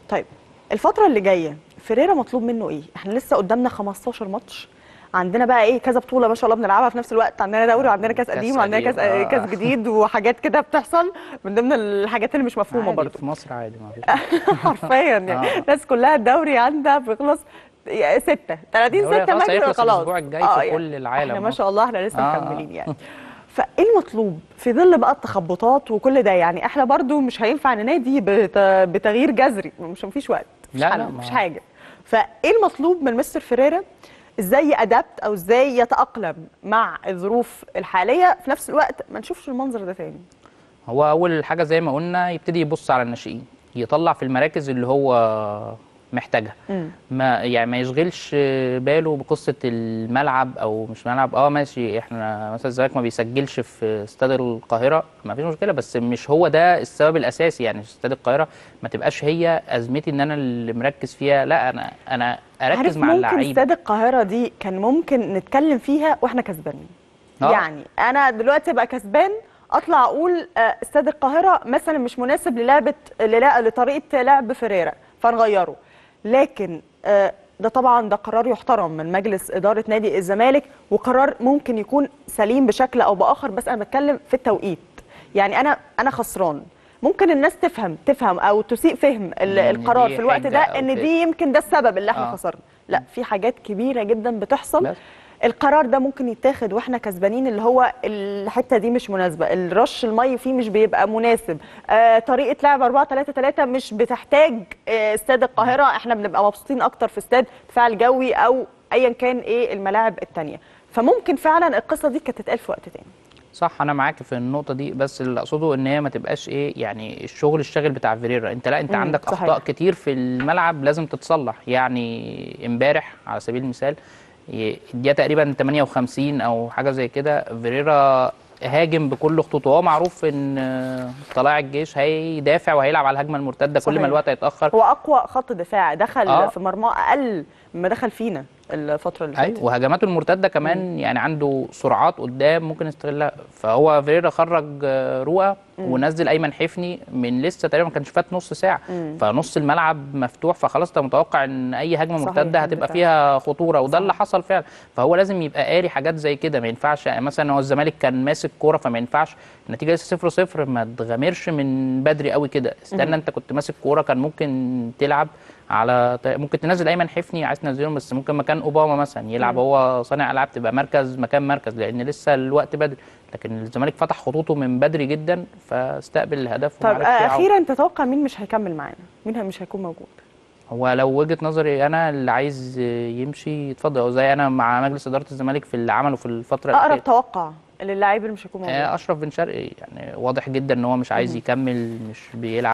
طيب الفتره اللي جايه فيريرا مطلوب منه ايه احنا لسه قدامنا 15 ماتش عندنا بقى ايه كذا بطوله ما شاء الله بنلعبها في نفس الوقت عندنا دوري وعندنا كاس كاس قديم وعندنا كاس قديم، آه. كاس جديد وحاجات كده بتحصل من ضمن الحاجات اللي مش مفهومه عادي برضه في مصر عادي ما فيش حرفيا يعني آه. الناس كلها الدوري عندها بيخلص يا ستة 30 الدوري 6 خلاص مجري هيخلص خلاص الأسبوع الجاي آه، في يعني كل العالم احنا ما آه. شاء الله احنا لسه آه، آه. مكملين يعني فايه المطلوب في ظل بقى التخبطات وكل ده يعني احنا برضو مش هينفع ننادي بت- بتغيير جذري مش مفيش وقت مفيش لا، حل، لا، مفيش ما- حاجه فايه المطلوب من مستر فيريرا ازاي يأدبت او ازاي يتأقلم مع الظروف الحاليه في نفس الوقت ما نشوفش المنظر ده تاني هو اول حاجه زي ما قلنا يبتدي يبص على الناشئين يطلع في المراكز اللي هو محتاجها مم. ما يعني ما يشغلش باله بقصه الملعب او مش ملعب اه ماشي احنا مثلا الزمالك ما بيسجلش في استاد القاهره ما فيش مشكله بس مش هو ده السبب الاساسي يعني استاد القاهره ما تبقاش هي ازمتي ان انا اللي مركز فيها لا انا انا اركز عارف مع ممكن اللعيبه استاد القاهره دي كان ممكن نتكلم فيها واحنا كسبانين آه. يعني انا دلوقتي ابقى كسبان اطلع اقول آه، استاد القاهره مثلا مش مناسب للعبه للا- لطريقه لعب فيريرا فنغيره لكن آه، ده طبعا ده قرار يحترم من مجلس اداره نادي الزمالك وقرار ممكن يكون سليم بشكل او باخر بس انا بتكلم في التوقيت يعني انا انا خسران ممكن الناس تفهم تفهم او تسيء فهم ال- إن القرار دي في الوقت حجة ده أو ان كده. دي يمكن ده السبب اللي احنا آه. خسرنا لا في حاجات كبيره جدا بتحصل بس. القرار ده ممكن يتاخد واحنا كسبانين اللي هو الحته دي مش مناسبه الرش المي فيه مش بيبقى مناسب آه طريقه لعب 4 3 3 مش بتحتاج آه استاد القاهره احنا بنبقى مبسوطين اكتر في استاد دفاع الجوي او ايا كان ايه الملاعب التانية فممكن فعلا القصه دي كانت تتقال في وقت تاني صح انا معاك في النقطه دي بس اللي اقصده ان هي ما تبقاش ايه يعني الشغل الشاغل بتاع فيريرا انت لا انت مم، عندك صحيح. اخطاء كتير في الملعب لازم تتصلح يعني امبارح على سبيل المثال ي- الدقيقه تقريبا 58 او حاجه زي كده فيريرا هاجم بكل خطوطه وهو معروف ان آه، طلائع الجيش هيدافع وهيلعب على الهجمه المرتده كل صحيح. ما الوقت هيتاخر هو اقوى خط دفاع دخل آه. في مرماه اقل مما دخل فينا الفتره اللي فاتت ايوه وهجماته المرتده كمان يعني عنده سرعات قدام ممكن يستغلها فهو فيريرا خرج آه، رؤى ونزل ايمن حفني من لسه تقريبا ما كانش فات نص ساعه مم. فنص الملعب مفتوح فخلاص انت متوقع ان اي هجمه صحيح، مرتده هتبقى الدفاع. فيها خطوره وده صحيح. اللي حصل فعلا فهو لازم يبقى قاري حاجات زي كده ما ينفعش يعني مثلا هو الزمالك كان ماسك كوره فما ينفعش النتيجه لسه 0 0 ما تغامرش من بدري قوي كده استنى انت كنت ماسك كوره كان ممكن تلعب على ط- ممكن تنزل ايمن حفني عايز تنزله بس ممكن مكان اوباما مثلا يلعب هو صانع العاب تبقى مركز مكان مركز لان لسه الوقت بدري لكن الزمالك فتح خطوطه من بدري جدا فاستقبل الهدف طب ومعرفش آه يعوض. اخيرا تتوقع مين مش هيكمل معانا مين مش هيكون موجود هو لو وجهة نظري انا اللي عايز يمشي يتفضل أو زي انا مع مجلس اداره الزمالك في اللي عمله في الفتره اقرب الاخيره توقع للاعب اللي مش هيكون موجود آه، اشرف بن شرقي يعني واضح جدا ان هو مش عايز يكمل مش بيلعب